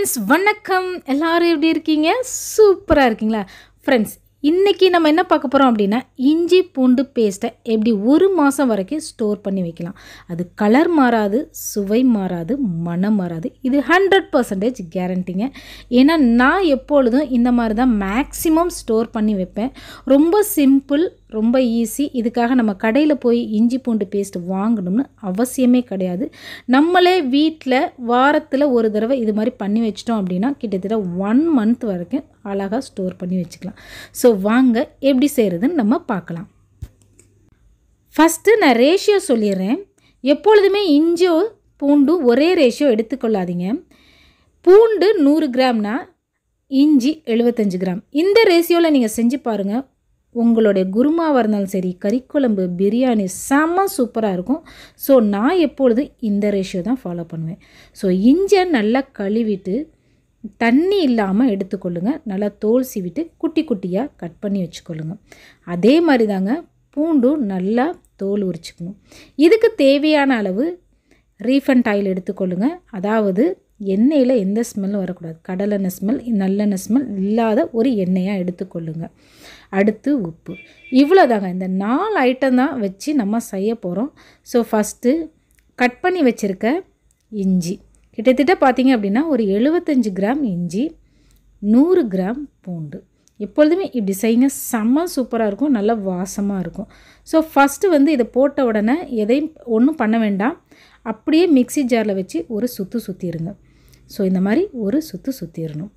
friends வணக்கம் எல்லாரும் எப்படி இருக்கீங்க சூப்பராக இருக்கீங்களா ஃப்ரெண்ட்ஸ் இன்றைக்கி நம்ம என்ன பார்க்க போகிறோம் அப்படின்னா இஞ்சி பூண்டு பேஸ்ட்டை எப்படி ஒரு மாதம் வரைக்கும் ஸ்டோர் பண்ணி வைக்கலாம் அது கலர் மாறாது சுவை மாறாது மனம் மாறாது இது ஹண்ட்ரட் பர்சன்டேஜ் கேரண்டிங்க ஏன்னா நான் எப்பொழுதும் இந்த மாதிரி தான் மேக்ஸிமம் ஸ்டோர் பண்ணி வைப்பேன் ரொம்ப சிம்பிள் ரொம்ப ஈஸி இதுக்காக நம்ம கடையில் போய் இஞ்சி பூண்டு பேஸ்ட் வாங்கணும்னு அவசியமே கிடையாது நம்மளே வீட்டில் வாரத்தில் ஒரு தடவை இது மாதிரி பண்ணி வச்சிட்டோம் அப்படின்னா கிட்டத்தட்ட ஒன் மந்த் வரைக்கும் அழகாக ஸ்டோர் பண்ணி வச்சுக்கலாம் ஸோ வாங்க எப்படி செய்கிறதுன்னு நம்ம பார்க்கலாம் ஃபஸ்ட்டு நான் ரேஷியோ சொல்லிடுறேன் எப்பொழுதுமே இஞ்சியோ பூண்டும் ஒரே ரேஷியோ எடுத்துக்கொள்ளாதீங்க பூண்டு நூறு கிராம்னா இஞ்சி எழுபத்தஞ்சு கிராம் இந்த ரேஷியோவில் நீங்கள் செஞ்சு பாருங்கள் உங்களுடைய குருமாவாக இருந்தாலும் சரி கறிக்குழம்பு பிரியாணி செம்ம சூப்பராக இருக்கும் ஸோ நான் எப்பொழுதும் இந்த ரேஷியோ தான் ஃபாலோ பண்ணுவேன் ஸோ இஞ்சியை நல்லா கழுவிட்டு தண்ணி இல்லாமல் எடுத்துக்கொள்ளுங்க நல்லா தோல் சீவிட்டு குட்டி குட்டியாக கட் பண்ணி வச்சுக்கொள்ளுங்க அதே மாதிரி தாங்க பூண்டும் நல்லா தோல் உரிச்சுக்கணும் இதுக்கு தேவையான அளவு ரீஃபண்ட் ஆயில் எடுத்துக்கொள்ளுங்க அதாவது எண்ணெயில் எந்த ஸ்மெல்லும் வரக்கூடாது கடலெண்ணெய் ஸ்மெல் நல்லெண்ணெய் ஸ்மெல் இல்லாத ஒரு எண்ணெயாக எடுத்துக்கொள்ளுங்க அடுத்து உப்பு இவ்வளோதாங்க இந்த நாலு ஐட்டம் தான் வச்சு நம்ம செய்ய போகிறோம் ஸோ ஃபஸ்ட்டு கட் பண்ணி வச்சுருக்க இஞ்சி கிட்டத்தட்ட பார்த்தீங்க அப்படின்னா ஒரு எழுபத்தஞ்சு கிராம் இஞ்சி நூறு கிராம் பூண்டு எப்பொழுதுமே இப்படி செய்யுங்க செம்ம சூப்பராக இருக்கும் நல்ல வாசமாக இருக்கும் ஸோ ஃபஸ்ட்டு வந்து இதை போட்ட உடனே எதையும் ஒன்றும் பண்ண வேண்டாம் அப்படியே மிக்சி ஜாரில் வச்சு ஒரு சுற்று சுற்றிடுங்க ஸோ இந்த மாதிரி ஒரு சுற்று சுற்றிடணும்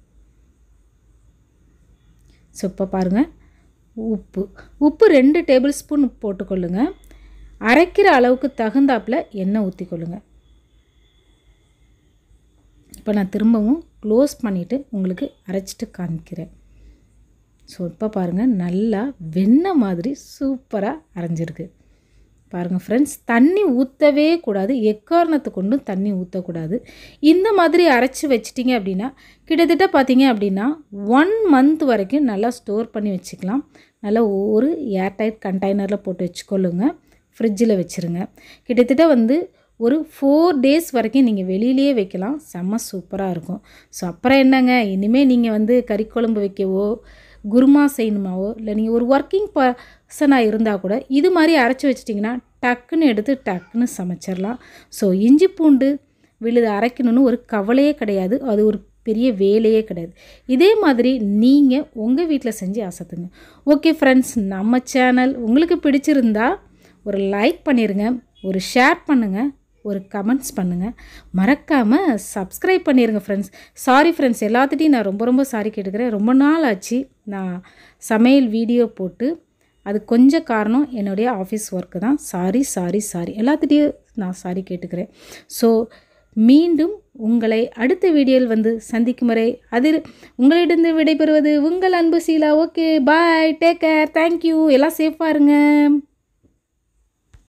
ஸோ இப்போ பாருங்கள் உப்பு உப்பு ரெண்டு டேபிள் ஸ்பூன் போட்டுக்கொள்ளுங்க அரைக்கிற அளவுக்கு தகுந்தாப்பில் எண்ணெய் ஊற்றிக்கொள்ளுங்க இப்போ நான் திரும்பவும் க்ளோஸ் பண்ணிவிட்டு உங்களுக்கு அரைச்சிட்டு காமிக்கிறேன் ஸோ இப்போ பாருங்கள் நல்லா வெண்ணெய் மாதிரி சூப்பராக அரைஞ்சிருக்கு பாருங்கள் ஃப்ரெண்ட்ஸ் தண்ணி ஊற்றவே கூடாது எக்காரணத்தை கொண்டும் தண்ணி ஊற்றக்கூடாது இந்த மாதிரி அரைச்சி வச்சிட்டிங்க அப்படின்னா கிட்டத்தட்ட பார்த்தீங்க அப்படின்னா ஒன் மந்த் வரைக்கும் நல்லா ஸ்டோர் பண்ணி வச்சுக்கலாம் நல்லா ஒரு ஏர்டைட் கண்டெய்னரில் போட்டு வச்சுக்கொள்ளுங்க ஃப்ரிட்ஜில் வச்சுருங்க கிட்டத்தட்ட வந்து ஒரு ஃபோர் டேஸ் வரைக்கும் நீங்கள் வெளியிலேயே வைக்கலாம் செம்ம சூப்பராக இருக்கும் ஸோ அப்புறம் என்னங்க இனிமேல் நீங்கள் வந்து கறிக்குழம்பு வைக்கவோ குருமா செய்யணுமாவோ இல்லை நீங்கள் ஒரு ஒர்க்கிங் பர்சனாக இருந்தால் கூட இது மாதிரி அரைச்சி வச்சிட்டிங்கன்னா டக்குன்னு எடுத்து டக்குன்னு சமைச்சிடலாம் ஸோ இஞ்சி பூண்டு விழுது அரைக்கணும்னு ஒரு கவலையே கிடையாது அது ஒரு பெரிய வேலையே கிடையாது இதே மாதிரி நீங்கள் உங்கள் வீட்டில் செஞ்சு அசத்துங்க ஓகே ஃப்ரெண்ட்ஸ் நம்ம சேனல் உங்களுக்கு பிடிச்சிருந்தா ஒரு லைக் பண்ணிடுங்க ஒரு ஷேர் பண்ணுங்கள் ஒரு கமெண்ட்ஸ் பண்ணுங்கள் மறக்காமல் சப்ஸ்கிரைப் பண்ணிடுங்க ஃப்ரெண்ட்ஸ் சாரி ஃப்ரெண்ட்ஸ் எல்லாத்துட்டையும் நான் ரொம்ப ரொம்ப சாரி கேட்டுக்கிறேன் ரொம்ப நாள் ஆச்சு நான் சமையல் வீடியோ போட்டு அது கொஞ்சம் காரணம் என்னுடைய ஆஃபீஸ் ஒர்க்கு தான் சாரி சாரி சாரி எல்லாத்துட்டையும் நான் சாரி கேட்டுக்கிறேன் ஸோ மீண்டும் உங்களை அடுத்த வீடியோவில் வந்து சந்திக்கும் வரை அதில் உங்களிடம் விடைபெறுவது உங்கள் அன்பு Sheela okay bye take care thank you எல்லாம் சேஃபாக இருங்க